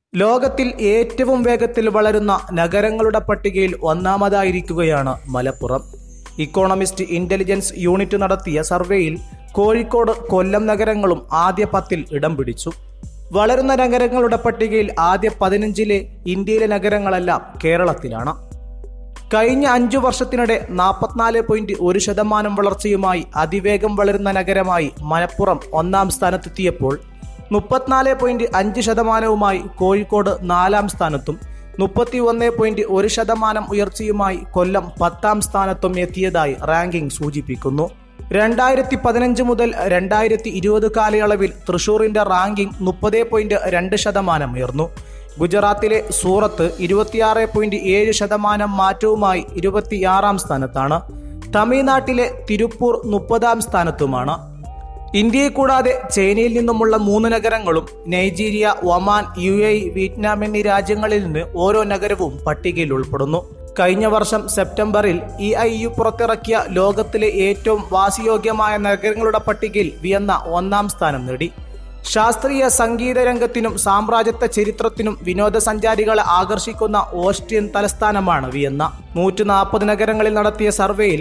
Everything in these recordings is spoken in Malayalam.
ലോകത്തിൽ ഏറ്റവും വേഗത്തിൽ വളരുന്ന നഗരങ്ങളുടെ പട്ടികയിൽ ഒന്നാമതായിരിക്കുകയാണ് മലപ്പുറം ഇക്കോണമിസ്റ്റ് ഇന്റലിജൻസ് യൂണിറ്റ് നടത്തിയ സർവേയിൽ കോഴിക്കോട് കൊല്ലം നഗരങ്ങളും ആദ്യ പത്തിൽ ഇടം പിടിച്ചു വളരുന്ന നഗരങ്ങളുടെ പട്ടികയിൽ ആദ്യ പതിനഞ്ചിലെ ഇന്ത്യയിലെ നഗരങ്ങളെല്ലാം കേരളത്തിലാണ് കഴിഞ്ഞ അഞ്ചു വർഷത്തിനിടെ നാൽപ്പത്തിനാല് പോയിന്റ് ഒരു ശതമാനം വളർച്ചയുമായി അതിവേഗം വളരുന്ന നഗരമായി മലപ്പുറം ഒന്നാം സ്ഥാനത്തെത്തിയപ്പോൾ മുപ്പത്തിനാല് പോയിന്റ് അഞ്ച് ശതമാനവുമായി കോഴിക്കോട് നാലാം സ്ഥാനത്തും മുപ്പത്തി ഒന്ന് പോയിന്റ് ഒരു ശതമാനം ഉയർച്ചയുമായി കൊല്ലം പത്താം സ്ഥാനത്തും എത്തിയതായി റാങ്കിംഗ് സൂചിപ്പിക്കുന്നു രണ്ടായിരത്തി പതിനഞ്ച് മുതൽ രണ്ടായിരത്തി ഇരുപത് കാലയളവിൽ തൃശൂരിന്റെ റാങ്കിംഗ് മുപ്പത് പോയിന്റ് രണ്ട് ശതമാനം ഉയർന്നു ഗുജറാത്തിലെ സൂറത്ത് ഇരുപത്തിയാറ് പോയിന്റ് ഏഴ് ശതമാനം മാറ്റവുമായി ഇരുപത്തിയാറാം സ്ഥാനത്താണ് തമിഴ്നാട്ടിലെ തിരുപ്പൂർ മുപ്പതാം സ്ഥാനത്തുമാണ് ഇന്ത്യയെ കൂടാതെ ചൈനയിൽ നിന്നുമുള്ള മൂന്ന് നഗരങ്ങളും Nigeria Oman U A Vietnam എന്നീ രാജ്യങ്ങളിൽ നിന്ന് ഓരോ നഗരവും പട്ടികയിൽ ഉൾപ്പെടുന്നു കഴിഞ്ഞ വർഷം സെപ്റ്റംബറിൽ ഇ ഐ യു പുറത്തിറക്കിയ ലോകത്തിലെ ഏറ്റവും വാസയോഗ്യമായ നഗരങ്ങളുടെ പട്ടികയിൽ വിയന്ന ഒന്നാം സ്ഥാനം നേടി ശാസ്ത്രീയ സംഗീത രംഗത്തിനും സാമ്രാജ്യത്വ ചരിത്രത്തിനും വിനോദസഞ്ചാരികളെ ആകർഷിക്കുന്ന ഓസ്ട്രിയൻ തലസ്ഥാനമാണ് വിയന്ന നൂറ്റി നാൽപ്പത് നഗരങ്ങളിൽ നടത്തിയ സർവേയിൽ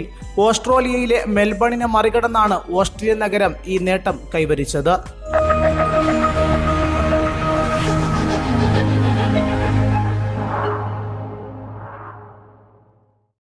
ഓസ്ട്രേലിയയിലെ മെൽബണിനെ മറികടന്നാണ് ഓസ്ട്രിയൻ നഗരം ഈ നേട്ടം കൈവരിച്ചത്